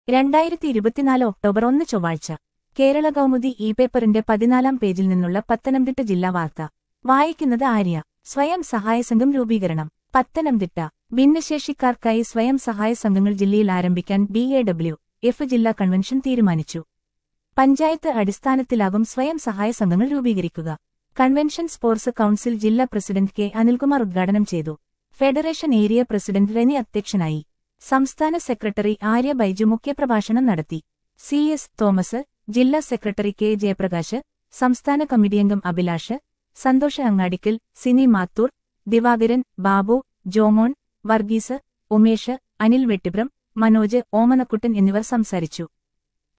രണ്ടായിരത്തി ഇരുപത്തിനാല് ഒക്ടോബർ ഒന്ന് ചൊവ്വാഴ്ച കേരള കൗമുദി ഇ പേപ്പറിന്റെ പതിനാലാം പേജിൽ നിന്നുള്ള പത്തനംതിട്ട ജില്ലാ വാർത്ത വായിക്കുന്നത് ആര്യ സ്വയം സഹായ സംഘം രൂപീകരണം പത്തനംതിട്ട ഭിന്നശേഷിക്കാർക്കായി സ്വയം സഹായ സംഘങ്ങൾ ജില്ലയിൽ ആരംഭിക്കാൻ ബി എ ഡബ്ല്യു എഫ് ജില്ലാ കൺവെൻഷൻ തീരുമാനിച്ചു പഞ്ചായത്ത് അടിസ്ഥാനത്തിലാകും സ്വയം സഹായ സംഘങ്ങൾ രൂപീകരിക്കുക കൺവെൻഷൻ സ്പോർട്സ് കൌൺസിൽ ജില്ലാ പ്രസിഡന്റ് കെ അനിൽകുമാർ ഉദ്ഘാടനം ചെയ്തു ഫെഡറേഷൻ ഏരിയ പ്രസിഡന്റ് റെനി അധ്യക്ഷനായി സംസ്ഥാന സെക്രട്ടറി ആര്യ ബൈജു മുഖ്യപ്രഭാഷണം നടത്തി സി എസ് തോമസ് ജില്ലാ സെക്രട്ടറി കെ ജയപ്രകാശ് സംസ്ഥാന കമ്മിറ്റിയംഗം അഭിലാഷ് സന്തോഷ് അങ്ങാടിക്കൽ സിനി മാത്തൂർ ദിവാകരൻ ബാബു ജോമോൻ വർഗീസ് ഉമേഷ് അനിൽ വെട്ടിബ്രം മനോജ് ഓമനക്കുട്ടൻ എന്നിവർ സംസാരിച്ചു